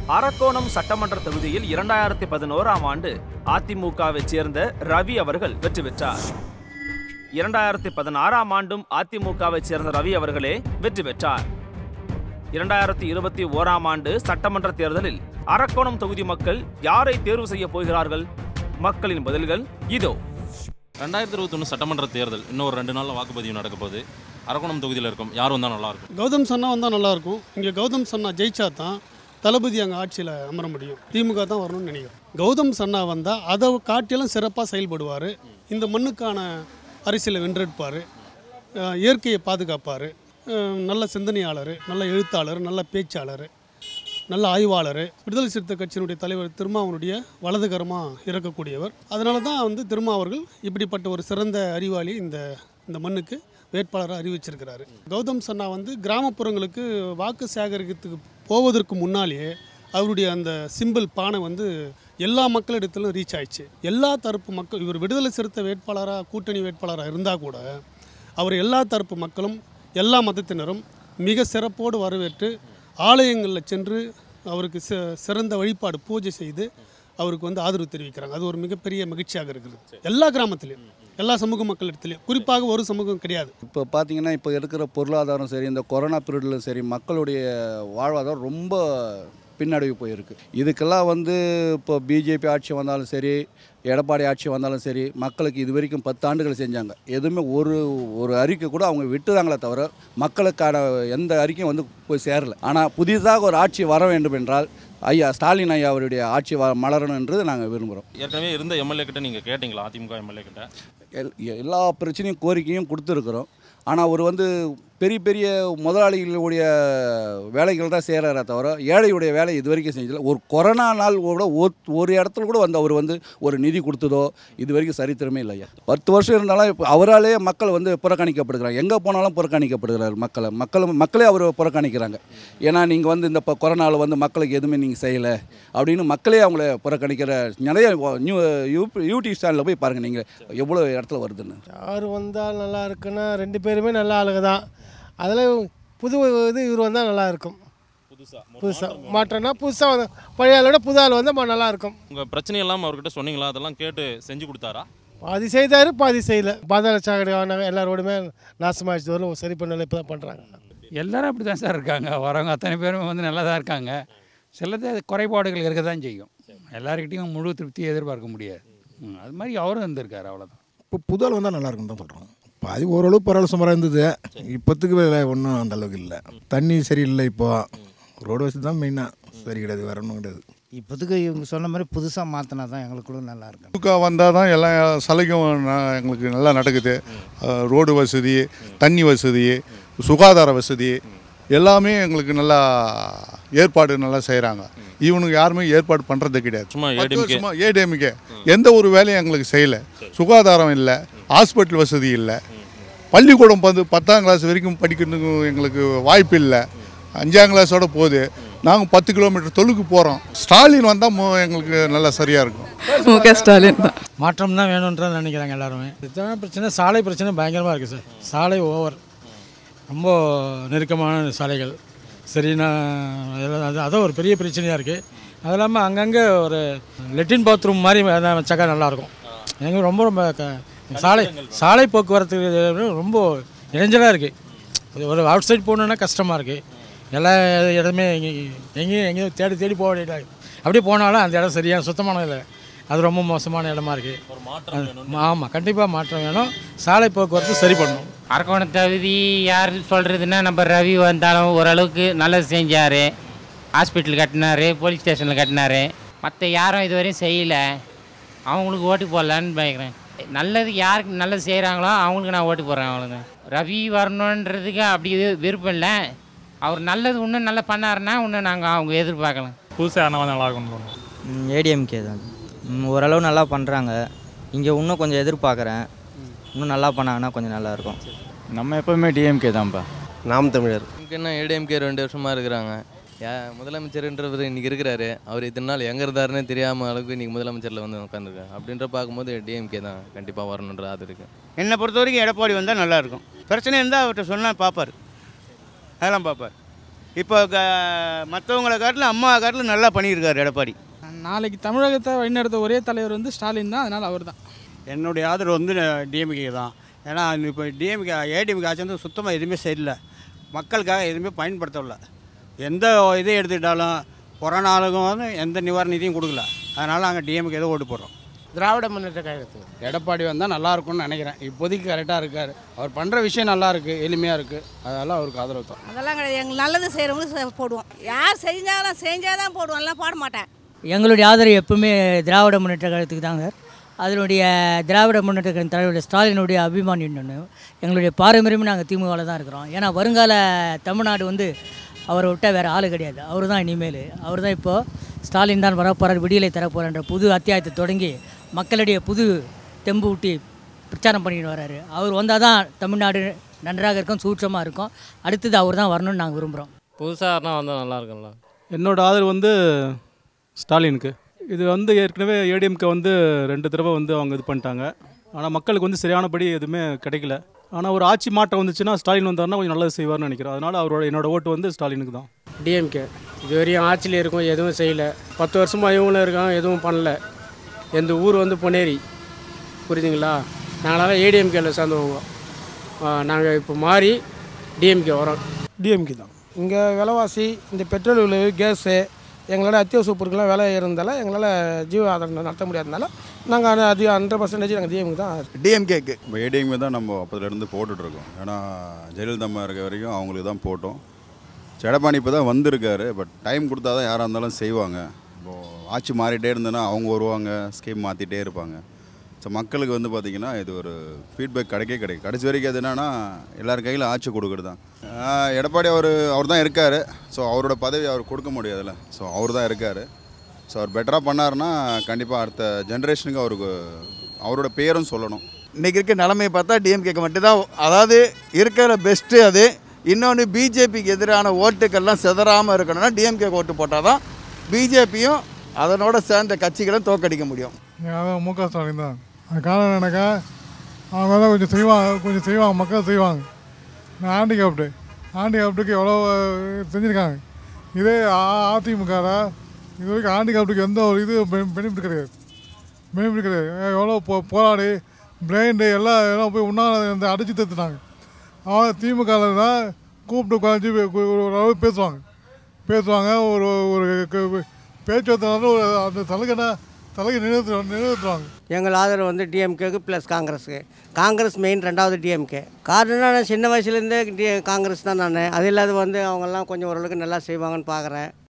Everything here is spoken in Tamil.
அரக்கோணம் சட்டமன்ற தொகுதியில் இரண்டாயிரத்தி பதினோராம் ஆண்டு அதிமுகவைச் சேர்ந்த ரவி அவர்கள் வெற்றி பெற்றார் இரண்டாயிரத்தி பதினாறாம் ஆண்டும் அதிமுகவைச் சேர்ந்த ரவி அவர்களே வெற்றி பெற்றார் இரண்டாயிரத்தி இருபத்தி ஓராம் ஆண்டு சட்டமன்ற தேர்தலில் அரக்கோணம் தொகுதி மக்கள் யாரை தேர்வு செய்ய போகிறார்கள் மக்களின் பதில்கள் இதோ ரெண்டாயிரத்தி இருபத்தொன்று சட்டமன்ற தேர்தல் இன்னும் ஒரு ரெண்டு நாளில் வாக்குப்பதிவு நடக்க போகுது அரக்கோணம் தொகுதியில் இருக்கும் யார் வந்தால் நல்லா இருக்கும் கௌதம் சன்னா வந்தால் நல்லாயிருக்கும் இங்கே கௌதம் சன்னா ஜெயிச்சா தான் தளபதி அங்கே ஆட்சியில் அமர முடியும் திமுக தான் வரணும்னு நினைக்கிறேன் கௌதம் சன்னா வந்தால் அதை காட்டிலும் சிறப்பாக செயல்படுவார் இந்த மண்ணுக்கான அரசியலை வென்றெடுப்பார் அஹ் இயற்கையை பாதுகாப்பார் அஹ் நல்ல சிந்தனையாளர் நல்ல எழுத்தாளர் நல்ல பேச்சாளர் நல்ல ஆய்வாளர் விடுதலை சிறுத்தை கட்சியினுடைய தலைவர் திருமாவனுடைய வலதுகரமாக இருக்கக்கூடியவர் அதனால தான் வந்து திருமா அவர்கள் இப்படிப்பட்ட ஒரு சிறந்த அறிவாளி இந்த இந்த மண்ணுக்கு வேட்பாளராக அறிவிச்சிருக்கிறாரு கௌதம் சன்னா வந்து கிராமப்புறங்களுக்கு வாக்கு சேகரிக்கிறதுக்கு போவதற்கு முன்னாலேயே அவருடைய அந்த சிம்பிள் பானை வந்து எல்லா மக்களிடத்திலும் ரீச் ஆயிடுச்சு எல்லா தரப்பு மக்கள் இவர் விடுதலை சிறுத்தை வேட்பாளராக கூட்டணி வேட்பாளராக இருந்தால் கூட அவர் எல்லா தரப்பு மக்களும் எல்லா மதத்தினரும் மிக சிறப்போடு வரவேற்று ஆலயங்களில் சென்று அவருக்கு சி சிறந்த வழிபாடு பூஜை செய்து அவருக்கு வந்து ஆதரவு தெரிவிக்கிறாங்க அது ஒரு மிகப்பெரிய மகிழ்ச்சியாக இருக்கிறது எல்லா கிராமத்திலையும் எல்லா சமூக மக்களிடத்துலையும் குறிப்பாக ஒரு சமூகம் கிடையாது இப்போ பார்த்தீங்கன்னா இப்போ இருக்கிற பொருளாதாரம் சரி இந்த கொரோனா பீரியட்லையும் சரி மக்களுடைய வாழ்வாதாரம் ரொம்ப பின்னடைவு போயிருக்கு இதுக்கெல்லாம் வந்து இப்போ பிஜேபி ஆட்சி வந்தாலும் சரி எடப்பாடி ஆட்சி வந்தாலும் சரி மக்களுக்கு இது வரைக்கும் பத்து ஆண்டுகள் செஞ்சாங்க எதுவுமே ஒரு ஒரு அறிக்கை கூட அவங்க விட்டுறாங்களே தவிர மக்களுக்கான எந்த அறிக்கையும் வந்து போய் சேரல ஆனால் புதிதாக ஒரு ஆட்சி வர வேண்டும் என்றால் ஐயா ஸ்டாலின் ஐயா அவருடைய ஆட்சி வ மலரணும் என்று நாங்கள் விரும்புகிறோம் ஏற்கனவே இருந்த எம்எல்ஏ கிட்ட நீங்கள் கேட்டிங்களா அதிமுக எம்எல்ஏ கிட்ட எல் எல்லா பிரச்சனையும் கோரிக்கையும் கொடுத்துருக்குறோம் ஆனால் அவர் வந்து பெரிய பெரிய முதலாளிகளுடைய வேலைகள் தான் செய்கிறாரே தவிர ஏழையுடைய வேலை இது வரைக்கும் செஞ்சதில்ல ஒரு கொரோனா நாள் கூட ஒரு- ஒரு இடத்துல கூட வந்து அவர் வந்து ஒரு நிதி கொடுத்ததோ இது வரைக்கும் சரித்திரமே இல்லை ஐயா பத்து வருஷம் இருந்தாலும் இப்போ அவராலே மக்கள் வந்து புறக்கணிக்கப்படுகிறாங்க எங்கே போனாலும் புறக்கணிக்கப்படுகிறார் மக்களை மக்கள் மக்களே அவர் புறக்கணிக்கிறாங்க ஏன்னா நீங்கள் வந்து இந்த இப்போ கொரோனாவில் வந்து மக்களுக்கு எதுவுமே நீங்கள் செய்யலை அப்படின்னு மக்களே அவங்கள புறக்கணிக்கிற நிறைய நியூ யூ- யூடியூப் சேனலில் போய் பாருங்கள் நீங்கள் எவ்வளோ இடத்துல வருதுன்னு யார் வந்தால் நல்லா இருக்குன்னா ரெண்டு பேருமே நல்ல ஆளுங்க தான் அதில் புது இது இவர் வந்தால் நல்லா இருக்கும் புதுசாக புதுசாக மாற்றம்னா புதுசாக வந்து பழைய ஆளோட புது ஆள் வந்தால் நல்லா இருக்கும் உங்கள் பிரச்சனை எல்லாம் அவர்கிட்ட சொன்னீங்களா அதெல்லாம் கேட்டு செஞ்சு கொடுத்தாரா பாதி செய்தார் பாதி செய்யல பாதாள சாக்கடை ஆனவங்க எல்லா ரோடுமே நாசமாகிடுச்சு வரலும் சரி பண்ணல இப்போ தான் பண்ணுறாங்க எல்லாரும் அப்படி தான் சார் இருக்காங்க வரவங்க அத்தனை பேரும் வந்து நல்லா தான் இருக்காங்க சிலது குறைபாடுகள் இருக்க தான் செய்யும் எல்லாருக்கிட்டையும் முழு திருப்தியை எதிர்பார்க்க முடியாது ம், அது மாதிரி அவரும் இருந்திருக்காரு அவ்வளோதான் இப்போ புது ஆள் வந்தால் நல்லா இருக்குன்னு தான் சொல்கிறோம் பாதி ஓரளவு பரவாயில்ல சுமாராக இருந்தது இப்போத்துக்கு வேலை ஒன்றும் அந்த அளவுக்கு இல்லை தண்ணி சரியில்லை இப்போ ரோடு வசதி தான் மெயினாக சரி கிடையாது வேற ஒன்றும் கிடையாது இப்போதுக்கு இவங்க சொன்ன மாதிரி புதுசாக மாற்றினா தான் எங்களுக்குள்ள நல்லா இருக்கும் திமுக வந்தால் தான் எல்லாம் சலுகையும் ந- எங்களுக்கு நல்லா நடக்குது அஹ் ரோடு வசதி தண்ணி வசதி சுகாதார வசதி எல்லாமே எங்களுக்கு நல்லா ஏற்பாடு நல்லா செய்கிறாங்க இவனுக்கு யாருமே ஏற்பாடு பண்ணுறது கிடையாது சும்மா பத்து ADMK. வருஷமா ஏடிஎம்கே எந்த ஒரு வேலையும் எங்களுக்கு செய்யலை சுகாதாரம் இல்லை ஹாஸ்பிட்டல் வசதி இல்லை பள்ளிக்கூடம் வந்து பத்தாம் கிளாஸ் வரைக்கும் படிக்கிறதுக்கு எங்களுக்கு வாய்ப்பு இல்லை அஞ்சாம் கிளாஸோட போகுது நாங்கள் பத்து கிலோமீட்டர் தொழுக்கு போகிறோம் ஸ்டாலின் வந்தால் எங்களுக்கு நல்லா சரியாக இருக்கும் முக ஸ்டாலின் தான் மாற்றம் தான் வேணுன்றதை நினைக்கிறாங்க எல்லாருமே இதுதான் பிரச்சனை சாலை பிரச்சனை பயங்கரமாக இருக்குது சார் சாலை ஓவர் ரொம்ப நெருக்கமான சாலைகள் சரிண்ணா அதெல்லாம் அது அதான் ஒரு பெரிய பிரச்சனையாக இருக்குது அது இல்லாமல் அங்கங்கே ஒரு லெட்டின் பாத்ரூம் மாதிரி எதாவது வச்சாக்கா நல்லாயிருக்கும் எங்க ரொம்ப ரொம்ப க- சாலை சாலை போக்குவரத்து ரொம்ப இடைஞ்சலாக இருக்குது ஒரு அவுட் சைட் போகணுன்னா கஷ்டமாக இருக்குது எல்லா இடமே எங்கேயும் எங்கேயும் எங்கேயும் தேடி தேடி போக வேண்டியதாக அப்படியே போனாலும் அந்த இடம் சரியான சுத்தமானது இல்லை அது ரொம்ப மோசமான இடமா இருக்குது ஆமாம் கண்டிப்பாக மாற்றம் வேணும் சாலை போக்குவரத்து சரி பண்ணணும் அரக்கோணம் தொகுதி யார் சொல்கிறதுன்னா நம்ம ரவி வந்தாலும் ஓரளவுக்கு நல்லது செஞ்சார் ஹாஸ்பிட்டல் கட்டினார் போலீஸ் ஸ்டேஷனில் கட்டினார் மற்ற யாரும் இதுவரையும் செய்யலை அவங்களுக்கு ஓட்டு போடலான்னு பயக்கிறேன் நல்லது யாருக்கு நல்லது செய்கிறாங்களோ அவங்களுக்கு நான் ஓட்டு போடுறேன் அவ்வளோங்க ரவி வரணுன்றதுக்கு அப்படி இது விருப்பம் இல்லை அவர் நல்லது இன்னும் நல்லா பண்ணாருன்னா இன்னும் நாங்கள் அவங்க எதிர்பார்க்கலாம் புதுசாக யாருனா வந்து நல்லா இருக்கும்னு தோணும் ஏடிஎம்கே தான் ம், ஓரளவு நல்லா பண்ணுறாங்க இங்கே இன்னும் கொஞ்சம் எதிர்பார்க்குறேன் இன்னும் நல்லா பண்ணாங்கன்னா கொஞ்சம் நல்லாயிருக்கும் நம்ம எப்போவுமே டிஎம்கே தான்ப்பா நாம் தமிழர் என்ன ஏடிஎம்கே ரெண்டு வருஷமாக இருக்கிறாங்க யா முதலமைச்சர்ன்றவர் இன்றைக்கி இருக்கிறாரு அவர் இத்தனை நாள் எங்கே இருந்தாருன்னே தெரியாமல் அளவுக்கு இன்றைக்கி முதலமைச்சரில் வந்து உட்காந்துருக்காரு அப்படின்ற பார்க்கும்போது டிஎம்கே தான் கண்டிப்பாக வரணுன்ற அது இருக்குது என்னை பொறுத்த வரைக்கும் எடப்பாடி வந்தால் நல்லாயிருக்கும் பிரச்சனை இருந்தால் அவர்கிட்ட சொன்னால் பார்ப்பார் அதெல்லாம் பார்ப்பார் இப்போ மற்றவங்களை காட்டிலும் அம்மா காட்டிலும் நல்லா பண்ணியிருக்காரு எடப்பாடி நாளைக்கு தமிழகத்தை வழிநடத்த ஒரே தலைவர் வந்து ஸ்டாலின் தான் அதனால் அவர் தான் என்னுடைய ஆதரவு வந்து டிஎம்கே தான் ஏன்னா இப்போ டிஎம்கே ஏடிஎம்கே ஆட்சி வந்து சுத்தமாக எதுவுமே சரியில்லை மக்களுக்காக எதுவுமே பயன்படுத்தவில்லை எந்த இதை எடுத்துக்கிட்டாலும் கொரோனாவுக்கும் வந்து எந்த நிவாரண நிதியும் கொடுக்கல அதனால் நாங்கள் டிஎம்கே தான் ஓட்டு போடுறோம் திராவிட முன்னேற்ற கழகத்துக்கு எடப்பாடி வந்தால் நல்லா இருக்கும்னு நினைக்கிறேன் இப்போதைக்கு கரெக்டாக இருக்கார் அவர் பண்ணுற விஷயம் நல்லா இருக்குது எளிமையாக இருக்குது அதனால் அவருக்கு ஆதரவு தான் அதெல்லாம் கிடையாது எங்களுக்கு நல்லது செய்கிறவங்களுக்கு போடுவோம் யார் செஞ்சாலும் செஞ்சால் தான் போடுவோம் எல்லாம் போட மாட்டேன் எங்களுடைய ஆதரவு எப்பவுமே திராவிட முன்னேற்ற கழகத்துக்கு தாங்க அதனுடைய திராவிட முன்னேற்ற கழகம் தலைவர் ஸ்டாலினுடைய அபிமானி ஒன்று எங்களுடைய பாரம்பரியமே நாங்கள் திமுகவில் தான் இருக்கிறோம் ஏன்னா வருங்கால தமிழ்நாடு வந்து அவரை விட்டால் வேறு ஆள் கிடையாது அவர் தான் இனிமேல் அவர் தான் இப்போது ஸ்டாலின் தான் வரப்போகிறார் விடியலை தரப்போகிறன்ற புது அத்தியாயத்தை தொடங்கி மக்களிடையே புது தெம்பு ஊட்டி பிரச்சாரம் பண்ணிட்டு வர்றாரு அவர் வந்தால் தான் தமிழ்நாடு நன்றாக இருக்கும் சூட்சமாக இருக்கும் அடுத்தது அவர் தான் வரணும்னு நாங்கள் விரும்புகிறோம் புதுசாக யாருனா வந்தால் நல்லா இருக்கும்ல என்னோட ஆதரவு வந்து ஸ்டாலினுக்கு இது வந்து ஏற்கனவே ஏடிஎம்கே வந்து ரெண்டு தடவை வந்து அவங்க இது பண்ணிட்டாங்க ஆனால் மக்களுக்கு வந்து சரியானபடி எதுவுமே கிடைக்கல ஆனால் ஒரு ஆட்சி மாற்றம் வந்துச்சுன்னா ஸ்டாலின் வந்தாருன்னா கொஞ்சம் நல்லது செய்வார்னு நினைக்கிறேன் அதனால் அவரோட என்னோட ஓட்டு வந்து ஸ்டாலினுக்கு தான் டிஎம்கே இது வரையும் ஆட்சியில் இருக்கும் எதுவும் செய்யலை பத்து வருஷமாக இவங்களும் இருக்காங்க எதுவும் பண்ணல எந்த ஊர் வந்து பொன்னேரி புரியுதுங்களா நாங்களாம் ஏடிஎம்கேல சேர்ந்தவங்க நாங்கள் இப்போ மாறி டிஎம்கே வரோம் டிஎம்கே தான் இங்கே விலைவாசி இந்த பெட்ரோல் விலை கேஸு எங்களால் அத்தியாவசிய பொருட்கள்லாம் விலை ஏறினதால எங்களால் ஜீவ ஆதாரம் நடத்த முடியாதனால நாங்கள் அது ஹண்ட்ரட் பர்சன்டேஜ் நாங்கள் டிஎம்கே தான் டிஎம்கேக்கு இப்போ ஏடிஎம்கே தான் நம்ம அப்போதுலேருந்து போட்டுட்ருக்கோம் ஏன்னா ஜெயலலிதா அம்மா இருக்க வரைக்கும் அவங்களுக்கு தான் போட்டோம் எடப்பாடி இப்போ தான் வந்திருக்காரு பட் டைம் கொடுத்தா தான் யாராக இருந்தாலும் செய்வாங்க இப்போது ஆட்சி மாறிட்டே இருந்ததுன்னா அவங்க வருவாங்க ஸ்கீம் மாற்றிட்டே இருப்பாங்க ஸோ மக்களுக்கு வந்து பார்த்திங்கன்னா இது ஒரு ஃபீட்பேக் கிடைக்கே கிடைக்கும் கடைசி வரைக்கும் அது என்னன்னா எல்லார் கையில் ஆட்சி கொடுக்குறது தான் ஆஹ் எடப்பாடி அவர் அவர் தான் இருக்கார் ஸோ அவரோட பதவி அவர் கொடுக்க முடியாதுல்ல ஸோ அவர் தான் இருக்கார் ஸோ அவர் பெட்டராக பண்ணாருன்னா கண்டிப்பாக அடுத்த ஜென்ரேஷனுக்கு அவருக்கு அவரோட பேரும் சொல்லணும் இன்றைக்கி இருக்க நிலைமையை பார்த்தா டிஎம்கேக்கு மட்டும்தான் அதாவது இருக்கிற பெஸ்ட்டு அது இன்னொன்று பிஜேபிக்கு எதிரான ஓட்டுக்கள்லாம் சிதறாமல் இருக்கணும்னா டிஎம்கே ஓட்டு போட்டால் தான் பிஜேபியும் அதனோட சேர்ந்த கட்சிகளும் தோக்கடிக்க முடியும் அதான் மு க ஸ்டாலின் தான் அது காரணம் என்னக்கா அவங்க தான் கொஞ்சம் செய்வாங்க கொஞ்சம் செய்வாங்க மக்கள் செய்வாங்க நான் ஹேண்டிகேப்டு ஹேண்டிகேப்டுக்கு எவ்வளோ அஹ், செஞ்சுருக்காங்க இதே அ- அதிமுகவில் இது வரைக்கும் ஹேண்டிகேப்டுக்கு எந்த ஒரு இது பெனிஃபிட் கிடையாது பெனிஃபிட் கிடையாது அஹ், எவ்வளோ போ போராடி பிரெயின்டு எல்லாம் எல்லாம் போய் உண்ணா இந்த அடித்து தத்துனாங்க அவங்க திமுகவில் தான் கூப்பிட்டு உட்காந்து ஓரளவு பேசுவாங்க பேசுவாங்க ஒரு ஒரு க- பேச்சுவார்த்தை ஒரு அந்த தலைகனை தலைக்கு நிறுத்து நிறுத்துவாங்க எங்கள் ஆதரவு வந்து டிஎம்கேக்கு ப்ளஸ் காங்கிரஸுக்கு காங்கிரஸ் மெயின் ரெண்டாவது டிஎம்கே காரணம் நான் சின்ன வயசுலேருந்தே டி காங்கிரஸ் தான் நான் அது இல்லாத வந்து அவங்கெல்லாம் கொஞ்சம் ஓரளவுக்கு நல்லா செய்வாங்கன்னு பார்க்குறேன்